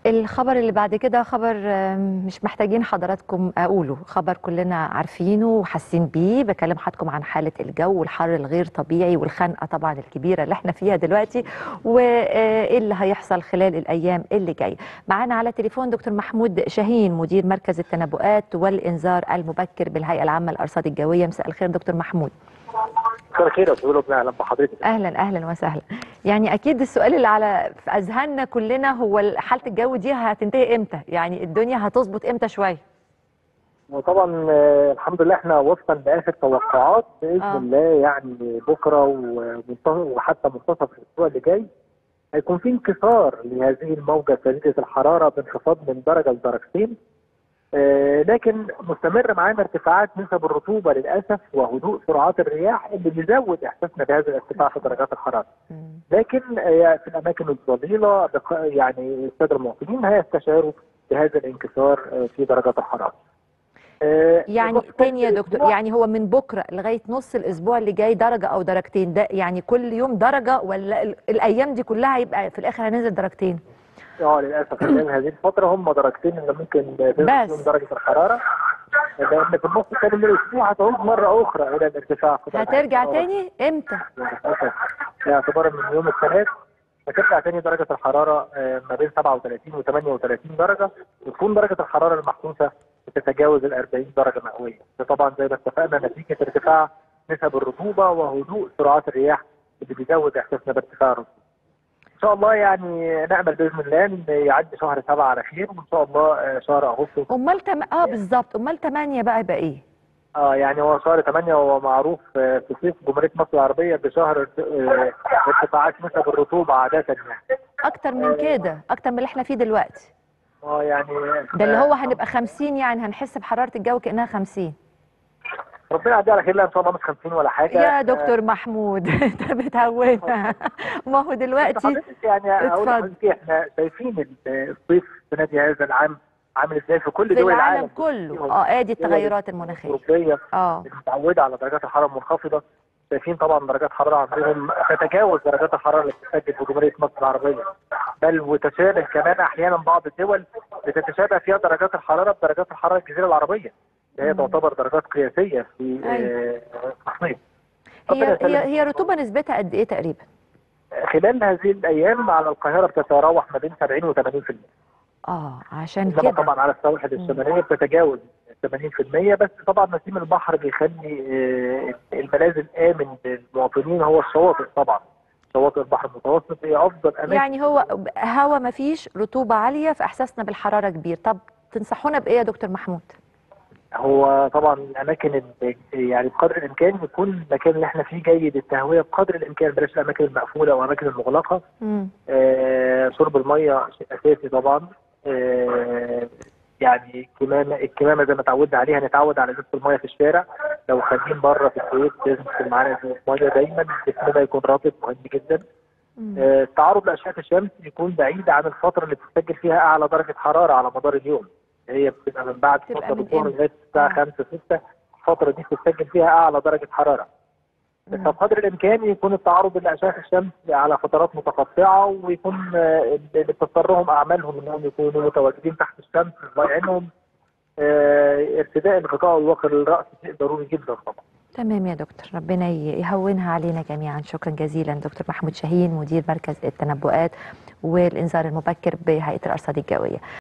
الخبر اللي بعد كده خبر آم، مش محتاجين حضراتكم اقوله خبر كلنا عارفينه وحاسين بيه بكلم حضراتكم عن حاله الجو والحر الغير طبيعي والخنقه طبعا الكبيره اللي احنا فيها دلوقتي وايه اللي هيحصل خلال الايام اللي جايه معانا على تليفون دكتور محمود شاهين مدير مركز التنبؤات والانذار المبكر بالهيئه العامه للارصاد الجويه مساء الخير دكتور محمود مساء الخير يا استاذ لبنى اهلا بحضرتك اهلا اهلا وسهلا يعني اكيد السؤال اللي على في اذهاننا كلنا هو حاله الجو دي هتنتهي امتى يعني الدنيا هتظبط امتى شويه وطبعا آه، الحمد لله احنا وفقا لاخر توقعات باذن آه. الله يعني بكره ومنتصف وحتى منتصف الاسبوع اللي جاي هيكون في انكسار لهذه الموجه شديده الحراره بانخفاض من درجه لدرجتين آه، لكن مستمر معانا ارتفاعات نسب الرطوبه للاسف وهدوء سرعات الرياح اللي بيزود احساسنا بهذا الارتفاع في درجات الحراره. مم. لكن آه، في الاماكن الظليله بق- يعني الساده المواطنين هيستشعروا بهذا الانكسار آه، في درجات الحراره. آه، يعني في تاني يا دكتور الأسبوع- يعني هو من بكره لغايه نص الاسبوع اللي جاي درجه او درجتين ده يعني كل يوم درجه ولا ال- الايام دي كلها هيبقى في الاخر هننزل درجتين اه للاسف خلال هذه الفتره هم درجتين اللي ممكن تنزل بس. فيهم درجه الحراره لان في النص الثاني من الاسبوع هتعود مره اخرى الى الارتفاع في درجة هترجع الحرارة. تاني امتى للاسف اعتبارا من يوم الثلاث هترجع تاني درجه الحراره آه، ما بين 37 و 38 درجه وتكون درجه الحراره المحسوسه بتتجاوز ال 40 درجه مئويه ده طبعا زي ما اتفقنا نتيجه ارتفاع نسب الرطوبه وهدوء سرعات الرياح اللي بيزود احساسنا بارتفاع الرطوبه. ان شاء الله يعني نامل باذن الله ان يعدي شهر سبعه على خير وان شاء الله آه، شهر اغسطس امال تم... اه بالظبط امال 8 بقى يبقى ايه اه يعني هو شهر 8 هو معروف آه، في صيف جمهوريه مصر العربيه بشهر آه، ارتفاعات نسب الرطوبه عاده يعني. اكتر من كده اكتر من اللي احنا فيه دلوقتي اه يعني ده اللي هو هنبقى 50 يعني هنحس بحراره الجو كانها 50 ربنا يعدي على خير لا ان شاء الله مش 50 ولا حاجه يا دكتور محمود انت بتهونا ما هو بس دلوقتي حضرتك يعني اقول اتفضل. لحضرتك احنا شايفين ال- الصيف السنه دي هذا العام عامل ازاي في كل في دول العالم العالم كله اه ادي التغيرات المناخيه الاوروبيه اه المتعوده على درجات الحراره المنخفضه شايفين طبعا درجات حراره عندهم تتجاوز درجات الحراره اللي بتسجل في جمهوريه مصر العربيه بل وتشابه كمان احيانا بعض الدول بتتشابه فيها درجات الحراره بدرجات الحراره الجزيره العربيه اللي هي مم. تعتبر درجات قياسيه في أيوة. آه، الصيف ربنا هي يسلمك. هي هي رطوبه نسبتها قد ايه تقريبا خلال هذه الايام على القاهره بتتراوح ما بين 70 و 80% اه عشان انما كده طبعا على السواحل الشماليه بتتجاوز 80% بس طبعا نسيم البحر بيخلي آه، الملاذ الامن للمواطنين هو الشواطئ طبعا شواطئ البحر المتوسط هي افضل اماكن يعني هو هوا ما فيش رطوبه عاليه فاحساسنا بالحراره كبير طب تنصحونا بايه يا دكتور محمود هو طبعا الاماكن ال- يعني بقدر الامكان يكون المكان اللي احنا فيه جيد التهويه بقدر الامكان بلاش الاماكن المقفوله او الاماكن المغلقه امم آه، شرب الميه شيء اساسي طبعا آه، يعني الكمامه الكمامه زي ما اتعودنا عليها نتعود على ازازه الميه في الشارع لو خارجين بره في البيت لازم تكون معانا ازازه ميه دايما جسمنا يكون رطب مهم جدا آه، التعرض لاشعه الشمس يكون بعيد عن الفتره اللي بتسجل فيها اعلى درجه حراره على مدار اليوم هي بتبقى من بعد بتبقى فتره من الظهر إمتى؟ لغايه الساعه آه. 5 6 الفتره دي بتسجل فيها اعلى درجه حراره مم. فبقدر الامكان يكون التعرض لاشعه الشمس على فترات متقطعه ويكون آه، اللي بتضطرهم اعمالهم انهم يكونوا متواجدين تحت الشمس ضايعينهم آه، ارتداء الغطاء الواقي للراس شيء ضروري جدا طبعا تمام يا دكتور ربنا ي- يهونها علينا جميعا شكرا جزيلا دكتور محمود شاهين مدير مركز التنبؤات والانذار المبكر بهيئه الارصاد الجويه